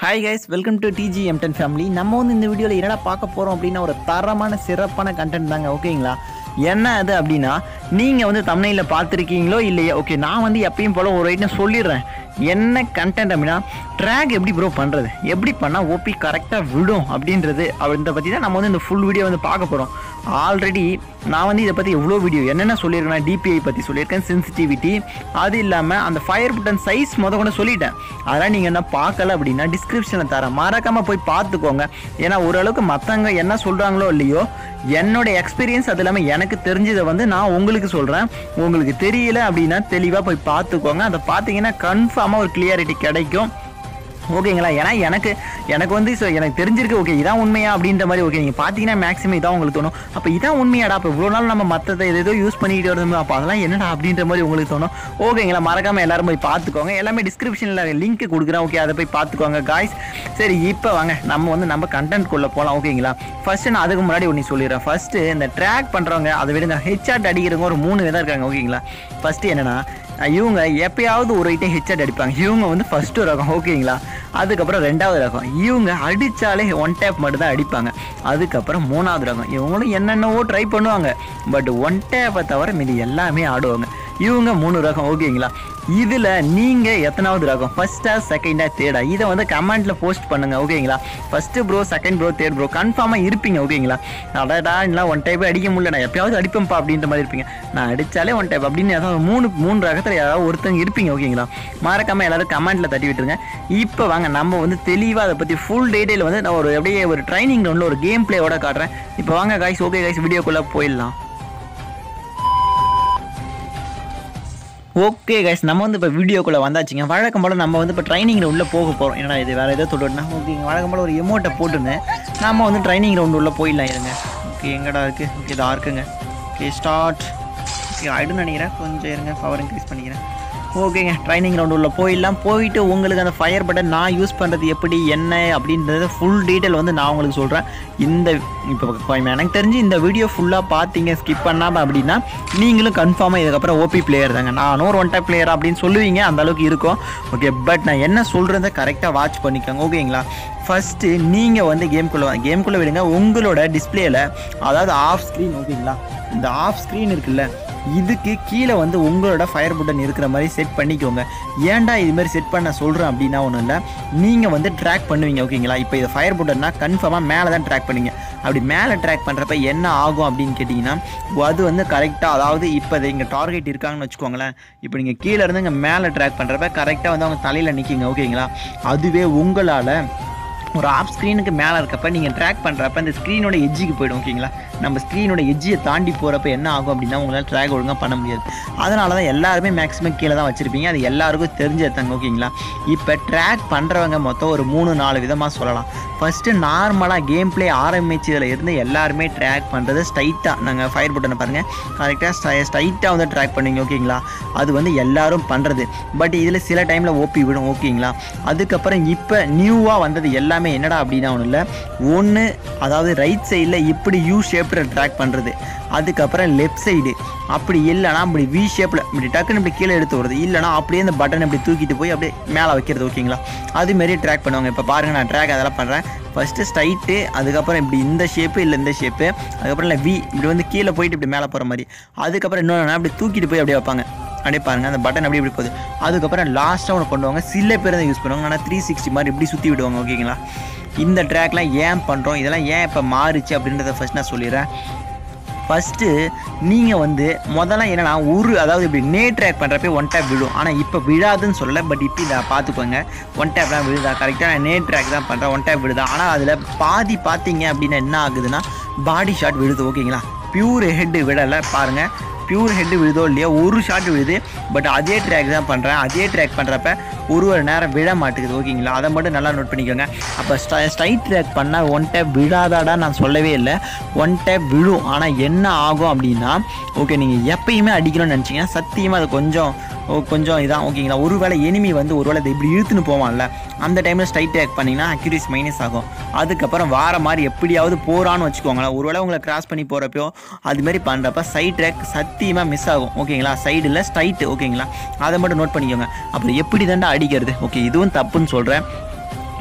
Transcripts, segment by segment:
hi guys welcome to DG Emden family நம்ம வந்து இந்த வீடியோவில் என்னடா பார்க்க போகிறோம் அப்படின்னா ஒரு தரமான சிறப்பான கண்டென்ட் தாங்க ஓகேங்களா என்ன அது அப்படின்னா நீங்கள் வந்து தமிழில் பார்த்துருக்கீங்களோ இல்லையா ஓகே நான் வந்து எப்பயும் போல் ஒரு ஐட்டம் சொல்லிடுறேன் என்ன கண்டென்ட் அப்படின்னா ட்ராக் எப்படி ப்ரோ பண்ணுறது எப்படி பண்ணால் ஓபி கரெக்டாக விடும் அப்படின்றது அப்படின்றத பற்றி தான் நம்ம வந்து இந்த ஃபுல் வீடியோ வந்து பார்க்க போகிறோம் ஆல்ரெடி நான் வந்து இதை பற்றி எவ்வளோ வீடியோ என்னென்ன சொல்லியிருக்கேன் டிபிஐ பற்றி சொல்லியிருக்கேன் சென்சிட்டிவிட்டி அது இல்லாமல் அந்த ஃபயர் பட்டன் சைஸ் முத கொண்டு சொல்லிட்டேன் அதெல்லாம் நீங்கள் என்ன பார்க்கல அப்படின்னா டிஸ்கிரிப்ஷனில் தரேன் மறக்காமல் போய் பார்த்துக்கோங்க ஏன்னா ஓரளவுக்கு மற்றவங்க என்ன சொல்கிறாங்களோ இல்லையோ என்னோட எக்ஸ்பீரியன்ஸ் அது இல்லாமல் எனக்கு தெரிஞ்சதை வந்து நான் உங்களுக்கு சொல்கிறேன் உங்களுக்கு தெரியல அப்படின்னா தெளிவாக போய் பார்த்துக்கோங்க அதை பார்த்தீங்கன்னா கன்ஃபார்மாக ஒரு கிளியாரிட்டி கிடைக்கும் ஓகேங்களா ஏன்னா எனக்கு எனக்கு வந்து so எனக்கு தெரிஞ்சிருக்கு ஓகே இதான் உண்மையா அப்படின்ற மாதிரி ஓகே நீங்கள் பார்த்தீங்கன்னா மேக்ஸிமம் இதான் உங்களுக்கு தோணும் அப்போ இதான் உண்மையாடா அப்போ இவ்வளோ நாள் நம்ம மற்றதை ஏதோ யூஸ் பண்ணிக்கிட்டு வரது அப்போ அதெல்லாம் என்னடா அப்படின்ற மாதிரி உங்களுக்கு தோணும் ஓகேங்களா மறக்காமல் எல்லாரும் போய் பார்த்துக்கோங்க எல்லாமே டிஸ்கிரிப்ஷனில் லிங்க் கொடுக்குறேன் ஓகே அதை போய் பார்த்துக்கோங்க காய்ஸ் சரி இப்போ வாங்க நம்ம வந்து நம்ம கண்டென்ட்குள்ளே போகலாம் ஓகேங்களா ஃபஸ்ட்டு நான் அதுக்கு முன்னாடி ஒன்று சொல்லிடுறேன் ஃபஸ்ட்டு இந்த ட்ராக் பண்ணுறவங்க அதை விடுங்க ஹெச்ஆர்ட் அடிக்கிறவங்க ஒரு மூணு விதம் இருக்காங்க ஓகேங்களா ஃபஸ்ட்டு என்னன்னா இவங்க எப்பயாவது ஒரு ஐட்டம் ஹெச்ஆர்ட் அடிப்பாங்க இவங்க வந்து ஃபஸ்ட்டு ரகம் ஓகேங்களா அதுக்கப்புறம் ரெண்டாவது ரகம் இவங்க அடித்தாலே ஒன் டேப் மட்டும் தான் அடிப்பாங்க அதுக்கப்புறம் மூணாவது ரகம் இவங்களும் என்னென்னவோ ட்ரை பண்ணுவாங்க பட் ஒன் டேப்பை தவிர மீதி எல்லாமே ஆடுவாங்க இவங்க மூணு ரகம் ஓகேங்களா இதில் நீங்கள் எத்தனாவது ரகம் ஃபஸ்ட்டா செகண்டா தேர்டா இதை வந்து கமெண்ட்டில் போஸ்ட் பண்ணுங்க ஓகேங்களா first bro second bro third bro கன்ஃபார்மாக இருப்பீங்க ஓகேங்களா அடடா இல்லை ஒன் டைப் அடிக்க முடியல நான் எப்பயாவது அடிப்பேன்ப்பா அப்படின்ற மாதிரி இருப்பீங்க நான் அடித்தாலே ஒன் டைப் அப்படின்னு ஏதாவது மூணு மூணு ரகத்தில் யாராவது ஒருத்தங்க இருப்பீங்க ஓகேங்களா மறக்காமல் எல்லாரும் கமெண்ட்டில் தட்டி விட்டுருங்க இப்போ வாங்க நம்ம வந்து தெளிவாக அதை பற்றி ஃபுல் டீட்டெயில் வந்து நான் ஒரு அப்படியே ஒரு ட்ரைனிங் ரவுண்டில் ஒரு கேம் பிளேயோட காட்டுறேன் இப்போ வாங்க காய்ஸ் ஓகே காய்ஸ் வீடியோக்குள்ளே போயிடலாம் ஓகே கைஸ் நம்ம வந்து இப்போ வீடியோக்குள்ளே வந்தாச்சுங்க வழக்கம் போல் நம்ம வந்து இப்போ ட்ரைனிங் ரவுண்டில் போக போகிறோம் ஏன்னா இது வேறு ஏதோ தொட்டுனா ஓகேங்க வழக்கம் போல் ஒரு எமௌண்ட்டை போட்டுருந்தேன் நம்ம வந்து ட்ரைனிங் ரவுண்டு உள்ளே போயிடலாம் இருங்க ஓகே எங்கடா இருக்குது ஓகே இதா இருக்குங்க ஓகே ஸ்டார்ட் ஓகே ஆயிடும்னு நினைக்கிறேன் கொஞ்சம் இருங்க பவர் இன்க்ரீஸ் பண்ணிக்கிறேன் ஓகேங்க ட்ரைனிங் ரவுண்டு உள்ள போயிடலாம் போயிட்டு உங்களுக்கு அந்த ஃபயர் பட்டன் நான் யூஸ் பண்ணுறது எப்படி என்ன அப்படின்றது ஃபுல் டீட்டெயில் வந்து நான் உங்களுக்கு சொல்கிறேன் இந்த இப்போ எனக்கு தெரிஞ்சு இந்த வீடியோ ஃபுல்லாக பார்த்தீங்க ஸ்கிப் பண்ணாமல் அப்படின்னா நீங்களும் கன்ஃபார்மாக இதுக்கப்புறம் ஓபி பிளேயர் தாங்க நானும் ஒரு ஒன் டைப் பிளேயர் அப்படின்னு சொல்லுவீங்க அந்த அளவுக்கு இருக்கும் ஓகே பட் நான் என்ன சொல்கிறத கரெக்டாக வாட்ச் பண்ணிக்கோங்க ஓகேங்களா ஃபஸ்ட்டு நீங்கள் வந்து கேம்குள்ளே கேம்குள்ளே விடுங்க உங்களோட டிஸ்பிளேயில் அதாவது ஆஃப் ஸ்க்ரீன் ஓகேங்களா இந்த ஆஃப் ஸ்க்ரீன் இருக்குல்ல இதுக்கு கீழே வந்து உங்களோட ஃபயர் பட்டன் இருக்கிற மாதிரி செட் பண்ணிக்கோங்க ஏன்டா இது மாதிரி செட் பண்ண சொல்கிறேன் அப்படின்னா ஒன்றும் இல்லை நீங்கள் வந்து ட்ராக் பண்ணுவீங்க ஓகேங்களா இப்போ இது ஃபயர் பட்டன்னா கன்ஃபார்மாக மேலே தான் ட்ராக் பண்ணுவீங்க அப்படி மேலே ட்ராக் பண்ணுறப்ப என்ன ஆகும் அப்படின்னு கேட்டிங்கன்னா அது வந்து கரெக்டாக அதாவது இப்போ இங்கே டார்கெட் இருக்காங்கன்னு வச்சுக்கோங்களேன் இப்போ நீங்கள் கீழே இருந்து இங்கே மேலே ட்ராக் பண்ணுறப்ப கரெக்டாக வந்து அவங்க தலையில் நிற்கிங்க ஓகேங்களா அதுவே உங்களால் ஒரு ஆஃப் ஸ்க்ரீனுக்கு மேலே இருக்கப்ப நீங்கள் ட்ராக் பண்ணுறப்ப இந்த ஸ்க்ரீனோட எஜ்ஜுக்கு போய்டும் ஓகேங்களா நம்ம ஸ்க்ரீனோட எஜ்ஜியை தாண்டி போகிறப்ப என்ன ஆகும் அப்படின்னா உங்களால் ட்ராக் ஒழுங்காக பண்ண முடியாது அதனால தான் எல்லாருமே மேக்ஸிமம் கீழே தான் வச்சுருப்பீங்க அது எல்லாருக்கும் தெரிஞ்சதாங்க ஓகேங்களா இப்போ ட்ராக் பண்ணுறவங்க மொத்தம் ஒரு மூணு நாலு விதமாக சொல்லலாம் ஃபஸ்ட்டு நார்மலாக கேம் ப்ளே ஆரம்பிச்சதில் இருந்து எல்லாருமே ட்ராக் பண்ணுறது ஸ்ட்ரைட்டாக நாங்கள் ஃபயர் பட்டனை பாருங்கள் கரெக்டாக ஸ்டை ஸ்ட்ரைட்டாக வந்து ட்ராக் பண்ணுவீங்க ஓகேங்களா அது வந்து எல்லாரும் பண்ணுறது பட் இதில் சில டைமில் ஓபி விடும் ஓகேங்களா அதுக்கப்புறம் இப்போ நியூவாக வந்தது எல்லாமே என்னடா அப்படின்னா ஒன்றும் இல்லை ஒன்று அதாவது ரைட் சைடில் இப்படி யூ ஷேப்பில் ட்ராக் பண்ணுறது அதுக்கப்புறம் லெஃப்ட் சைடு அப்படி இல்லைனா அப்படி வி ஷேப்பில் இப்படி டக்குன்னு இப்படி கீழே எடுத்து வருது இல்லைனா அப்படியே இந்த பட்டன் இப்படி தூக்கிட்டு போய் அப்படியே மேலே வைக்கிறது ஓகேங்களா அதுமாரி ட்ராக் பண்ணுவாங்க இப்போ பாருங்கள் நான் ட்ராக் அதெல்லாம் பண்ணுறேன் ஃபஸ்ட்டு ஸ்ட்ரைட்டு அதுக்கப்புறம் இப்படி இந்த ஷேப்பு இல்லை இந்த ஷேப்பு அதுக்கப்புறம் இல்லை வி இப்படி வந்து கீழே போயிட்டு இப்படி மேலே போகிற மாதிரி அதுக்கப்புறம் இன்னொன்று அப்படி தூக்கிட்டு போய் அப்படியே வைப்பாங்க அப்படியே பாருங்கள் அந்த பட்டன் அப்படி இப்படி போகுது அதுக்கப்புறம் லாஸ்ட்டாக ஒன்று கொண்டு வாங்க சில பேர் தான் யூஸ் பண்ணுவாங்க ஆனால் த்ரீ சிக்ஸ்டி மாதிரி இப்படி சுற்றி விடுவாங்க ஓகேங்களா இந்த ட்ராக்லாம் ஏன் பண்ணுறோம் இதெல்லாம் ஏன் இப்போ மாறுச்சு அப்படின்றத ஃபஸ்ட் நான் சொல்லிடுறேன் ஃபஸ்ட்டு நீங்கள் வந்து முதல்ல என்னன்னா ஒரு அதாவது இப்படி நே ட்ராக் பண்ணுறப்ப ஒன் டேப் விழும் ஆனால் இப்போ விழாதுன்னு சொல்லலை பட் இப்போ இதை பார்த்துக்கோங்க ஒன் டேப் தான் விழுதா கரெக்டாக நான் நே ட்ராக் தான் பண்ணுறேன் ஒன் டேப் விழுதா ஆனால் அதில் பாதி பார்த்தீங்க அப்படின்னா என்ன ஆகுதுன்னா பாடி ஷாட் விழுது ஓகேங்களா பியூர் ஹெட்டு விடலை பாருங்கள் பியூர் ஹெட்டு விழுதோ இல்லையோ ஒரு ஷாட் விழுது பட் அதே ட்ராக் தான் பண்ணுறேன் அதே ட்ராக் பண்ணுறப்ப ஒரு ஒரு நேரம் விழ மாட்டேங்குது ஓகேங்களா அதை மட்டும் நல்லா நோட் பண்ணிக்கோங்க அப்போ ஸ்டை ஸ்ட்ரைட் ட்ராக் பண்ணால் ஒன் டேப் விழாதாடா நான் சொல்லவே இல்லை ஒன் டேப் விழும் ஆனால் என்ன ஆகும் அப்படின்னா ஓகே நீங்கள் எப்பயுமே அடிக்கணும்னு நினச்சிங்கன்னா சத்தியமாக அது கொஞ்சம் ஓ, கொஞ்சம் இதான் ஓகேங்களா ஒருவேளை எனிமி வந்து ஒருவேளை இதை இப்படி இழுத்துன்னு போவான்ல அந்த டைமில் ஸ்ட்ரைட் ட்ராக் பண்ணிங்கன்னா அக்யூரிஸ் மைனஸ் ஆகும் அதுக்கப்புறம் வார மாதிரி எப்படியாவது போகிறான்னு வச்சுக்கோங்களேன் ஒருவேளை உங்களை கிராஸ் பண்ணி போகிறப்போ அதுமாரி பண்ணுறப்ப சைட் ட்ராக் சத்தியமாக மிஸ் ஆகும் ஓகேங்களா சைடில் ஸ்ட்ரைட்டு ஓகேங்களா அதை மட்டும் நோட் பண்ணிக்கோங்க அப்புறம் எப்படி தாண்டா அடிக்கிறது ஓகே இதுவும் தப்புன்னு சொல்கிறேன்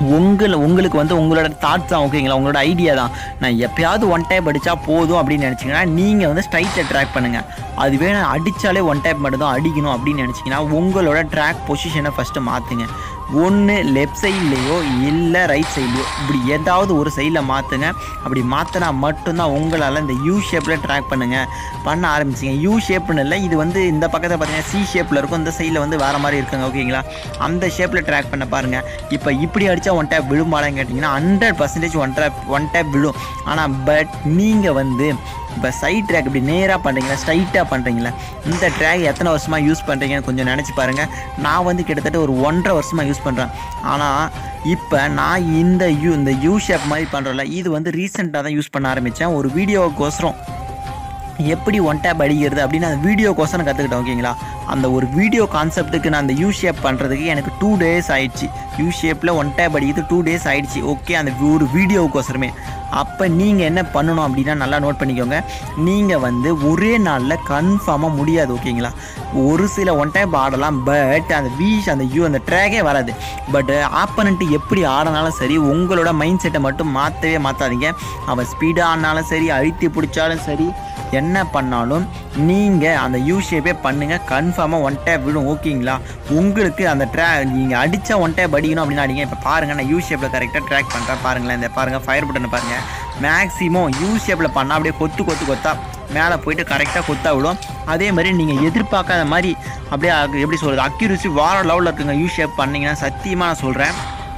உங்களை உங்களுக்கு வந்து உங்களோட தாட்ஸ் தான் ஓகேங்களா உங்களோட ஐடியா தான் நான் எப்பயாவது ஒன் டைப் அடித்தா போதும் அப்படின்னு நினச்சிங்கன்னா நீங்கள் வந்து ஸ்ட்ரைட்டை ட்ராக் பண்ணுங்கள் அதுவே நான் அடித்தாலே ஒன் டைப் மட்டும் தான் அடிக்கணும் அப்படின்னு நினச்சிங்கன்னா உங்களோட ட்ராக் பொசிஷனை ஃபஸ்ட்டு மாற்றுங்க ஒன்று லெஃப்ட் சைட்லேயோ இல்லை ரைட் சைட்லேயோ இப்படி ஏதாவது ஒரு சைடில் மாற்றுங்க அப்படி மாற்றினா மட்டும்தான் உங்களால் இந்த யூ ஷேப்பில் ட்ராக் பண்ணுங்கள் பண்ண ஆரம்பிச்சிங்க யூ ஷேப்னு இல்லை இது வந்து இந்த பக்கத்தில் பார்த்தீங்கன்னா சி ஷேப்பில் இருக்கும் இந்த சைடில் வந்து வேறு மாதிரி இருக்குங்க ஓகேங்களா அந்த ஷேப்பில் ட்ராக் பண்ண பாருங்கள் இப்போ இப்படி அடித்தா ஒன் டேப் விழுமாடான்னு கேட்டிங்கன்னா hundred percentage one tap one tap விழும் ஆனால் பட் நீங்கள் வந்து இப்போ சைட் ட்ராக் இப்படி நேராக பண்ணுறீங்களா ஸ்ட்ரைட்டாக பண்ணுறீங்களா இந்த ட்ராக் எத்தனை வருஷமாக யூஸ் பண்ணுறீங்கன்னு கொஞ்சம் நினச்சி பாருங்கள் நான் வந்து கிட்டத்தட்ட ஒரு ஒன்றரை வருஷமாக யூஸ் பண்ணுறேன் ஆனால் இப்போ நான் இந்த யூ இந்த யூ ஷேப் மாதிரி பண்ணுறல இது வந்து ரீசெண்டாக தான் யூஸ் பண்ண ஆரம்பித்தேன் ஒரு வீடியோக்கோசரம் எப்படி ஒன் டேப் அடிக்கிறது அப்படின்னு அந்த வீடியோக்கோசரம் கற்றுக்கிட்டேன் ஓகேங்களா அந்த ஒரு வீடியோ கான்செப்ட்டுக்கு நான் அந்த யூ ஷேப் பண்ணுறதுக்கு எனக்கு டூ டேஸ் ஆயிடுச்சு யூ ஷேப்பில் ஒன் டேப் அடிக்கிறது டூ டேஸ் ஆயிடுச்சு ஓகே அந்த ஒரு வீடியோவுக்கோசரமே அப்போ நீங்கள் என்ன பண்ணணும் அப்படின்னா நல்லா நோட் பண்ணிக்கோங்க நீங்கள் வந்து ஒரே நாளில் கன்ஃபார்மாக முடியாது ஓகேங்களா ஒரு சில ஒன் டைப் ஆடலாம் பட் அந்த வீஷ் அந்த யூ அந்த ட்ராகே வராது பட் ஆப்பனண்ட்டு எப்படி ஆடினாலும் சரி உங்களோட மைண்ட் செட்டை மட்டும் மாற்றவே மாற்றாதீங்க அவன் ஸ்பீடாக ஆடினாலும் சரி அழுத்தி பிடிச்சாலும் சரி என்ன பண்ணாலும் நீங்கள் அந்த யூ ஷேப்பே பண்ணுங்கள் கன்ஃபார்மாக ஒன் டேப் விடும் ஓகேங்களா உங்களுக்கு அந்த ட்ரா நீங்கள் அடித்தா ஒன் டேப் அடிக்கணும் அப்படின்னு அடிங்க இப்போ பாருங்கள் நான் யூ ஷேப்பில் கரெக்டாக ட்ராக் பண்ணுறேன் பாருங்களேன் இந்த பாருங்கள் ஃபயர் பட்டனை பாருங்கள் மேக்ஸிமம் யூ ஷேப்பில் பண்ணால் அப்படியே கொத்து கொத்து கொத்தா மேலே போயிட்டு கரெக்டாக கொத்தா விடும் அதே மாதிரி நீங்கள் எதிர்பார்க்காத மாதிரி அப்படியே அ- எப்படி சொல்கிறது அக்யூரசி வார லெவலில் இருக்குங்க யூ ஷேப் பண்ணீங்கன்னா சத்தியமாக நான் சொல்கிறேன்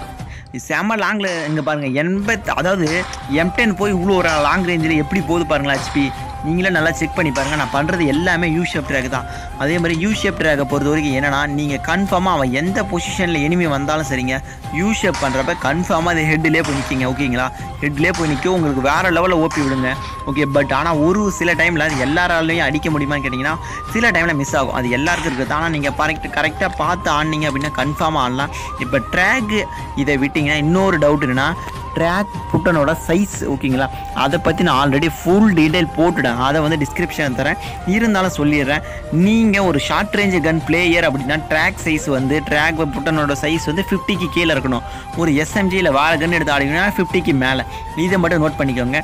செம்ம லாங்கில் இங்கே பாருங்கள் எண்பத் அதாவது எம் டென் போய் இவ்வளோ ஒரு லாங் ரேஞ்சில் எப்படி போகுது பாருங்களா ஹெச்பி நீங்களே நல்லா செக் பண்ணி பாருங்கள் நான் பண்ணுறது எல்லாமே யூ ஷேப் ட்ராக் தான் அதே மாதிரி யூ ஷேப் ட்ராக்கை பொறுத்த வரைக்கும் என்னன்னா நீங்கள் கன்ஃபார்மாக அவன் எந்த பொசிஷனில் எனிமி வந்தாலும் சரிங்க யூ ஷேப் பண்ணுறப்ப கன்ஃபார்மாக அது ஹெட்லேயே போய் நிற்கிங்க ஓகேங்களா ஹெட்லேயே போய் நிற்கும் உங்களுக்கு வேறு லெவலில் ஓப்பி விடுங்க ஓகே பட் ஆனால் ஒரு சில டைமில் அது எல்லாராலையும் அடிக்க முடியுமான்னு கேட்டிங்கன்னா சில டைமில் மிஸ் ஆகும் அது எல்லாருக்கும் இருக்குது ஆனால் நீங்கள் கரெக்ட் கரெக்டாக பார்த்து ஆடினீங்க அப்படின்னா கன்ஃபார்மாக ஆடலாம் இப்போ ட்ராக் இதை விட்டிங்கன்னா இன்னொரு டவுட் என்னன்னா ட்ராக் புட்டனோட சைஸ் ஓகேங்களா அதை பற்றி நான் ஆல்ரெடி ஃபுல் டீட்டெயில் போட்டுட்டேன் அதை வந்து டிஸ்கிரிப்ஷன் தரேன் இருந்தாலும் சொல்லிடுறேன் நீங்கள் ஒரு ஷார்ட் ரேஞ்சு கன் பிளேயர் அப்படின்னா ட்ராக் சைஸ் வந்து ட்ராக் புட்டனோட சைஸ் வந்து ஃபிஃப்டிக்கு கீழே இருக்கணும் ஒரு எஸ்எம்ஜியில் வேறு கன் எடுத்து ஆடிங்கன்னா ஃபிஃப்டிக்கு மேலே இதை மட்டும் நோட் பண்ணிக்கோங்க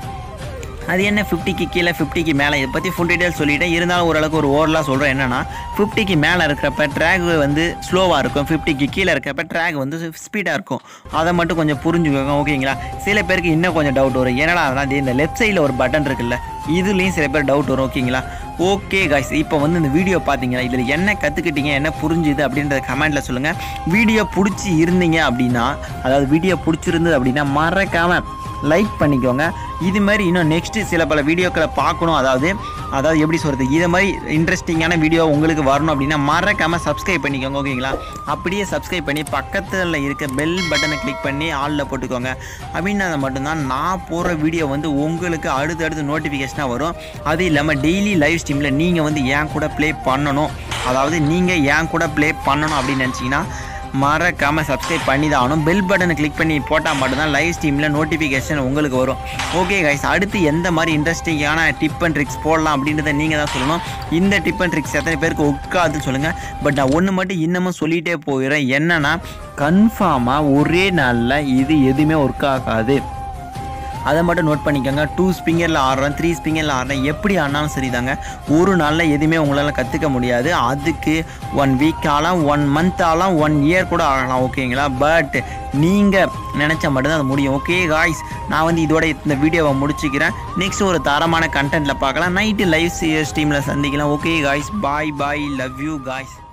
அது என்ன ஃபிஃப்டிக்கு கீழே ஃபிஃப்டிக்கு மேலே இதை பற்றி ஃபுல் டீட்டெயில் சொல்லிட்டேன் இருந்தாலும் ஓரளவுக்கு ஒரு ஓவரலாக சொல்கிறேன் என்னன்னா ஃபிஃப்டிக்கு மேலே இருக்கிறப்ப ட்ராக் வந்து ஸ்லோவாக இருக்கும் ஃபிஃப்டிக்கு கீழே இருக்கிறப்ப ட்ராக் வந்து ஸ்பீடாக இருக்கும் அதை மட்டும் கொஞ்சம் புரிஞ்சுக்கோங்க ஓகேங்களா சில பேருக்கு இன்னும் கொஞ்சம் டவுட் வரும் என்னடா அதெல்லாம் இது இந்த லெஃப்ட் சைடில் ஒரு பட்டன் இருக்குல்ல இதுலேயும் சில பேர் டவுட் வரும் ஓகேங்களா ஓகே காய்ஸ் இப்போ வந்து இந்த வீடியோ பார்த்தீங்களா இதில் என்ன கற்றுக்கிட்டீங்க என்ன புரிஞ்சுது அப்படின்றத கமெண்ட்டில் சொல்லுங்கள் வீடியோ பிடிச்சி இருந்தீங்க அப்படின்னா அதாவது வீடியோ பிடிச்சிருந்தது அப்படின்னா மறக்காமல் லைக் பண்ணிக்கோங்க இது மாதிரி இன்னும் நெக்ஸ்ட்டு சில பல வீடியோக்களை பார்க்கணும் அதாவது அதாவது எப்படி சொல்கிறது இதை மாதிரி இன்ட்ரெஸ்டிங்கான வீடியோ உங்களுக்கு வரணும் அப்படின்னா மறக்காமல் சப்ஸ்கிரைப் பண்ணிக்கோங்க ஓகேங்களா அப்படியே சப்ஸ்கிரைப் பண்ணி பக்கத்தில் இருக்க பெல் பட்டனை கிளிக் பண்ணி ஆளில் போட்டுக்கோங்க அப்படின்னா மட்டும்தான் நான் போடுற வீடியோ வந்து உங்களுக்கு அடுத்தடுத்து நோட்டிஃபிகேஷனாக வரும் அது இல்லாமல் டெய்லி லைவ் ஸ்ட்ரீமில் நீங்கள் வந்து ஏன் கூட ப்ளே பண்ணணும் அதாவது நீங்கள் ஏன் கூட ப்ளே பண்ணணும் அப்படின்னு நினச்சிங்கன்னா மறக்காமல் சப்ஸ்கிரைப் பண்ணி தான் ஆகணும் பெல் பட்டனை கிளிக் பண்ணி போட்டால் மட்டும்தான் லைவ் ஸ்ட்ரீமில் நோட்டிஃபிகேஷன் உங்களுக்கு வரும் ஓகே கைஸ் அடுத்து எந்த மாதிரி இன்ட்ரெஸ்டிங்கான டிப் அண்ட் ட்ரிக்ஸ் போடலாம் அப்படின்றத நீங்கள் தான் சொல்லணும் இந்த டிப் அண்ட் ட்ரிக்ஸ் எத்தனை பேருக்கு உட்காதுன்னு சொல்லுங்கள் பட் நான் ஒன்று மட்டும் இன்னமும் சொல்லிகிட்டே போயிடுறேன் என்னன்னா கன்ஃபார்மாக ஒரே நாளில் இது எதுவுமே ஒர்க் ஆகாது அதை மட்டும் நோட் பண்ணிக்கோங்க டூ ஸ்பிங்கரில் ஆடுறேன் த்ரீ ஸ்பிங்கரில் ஆடுறேன் எப்படி ஆடினாலும் சரிதாங்க ஒரு நாளில் எதுவுமே உங்களால் கற்றுக்க முடியாது அதுக்கு ஒன் வீக் ஆகலாம் ஒன் மந்த் ஆகலாம் ஒன் இயர் கூட ஆகலாம் ஓகேங்களா பட் நீங்கள் நினச்சா மட்டும்தான் அது முடியும் ஓகே காய்ஸ் நான் வந்து இதோட இந்த வீடியோவை முடிச்சுக்கிறேன் நெக்ஸ்ட் ஒரு தரமான கண்டென்ட்டில் பார்க்கலாம் நைட்டு லைவ் ஸ்ட்ரீமில் சந்திக்கலாம் okay guys bye bye love you guys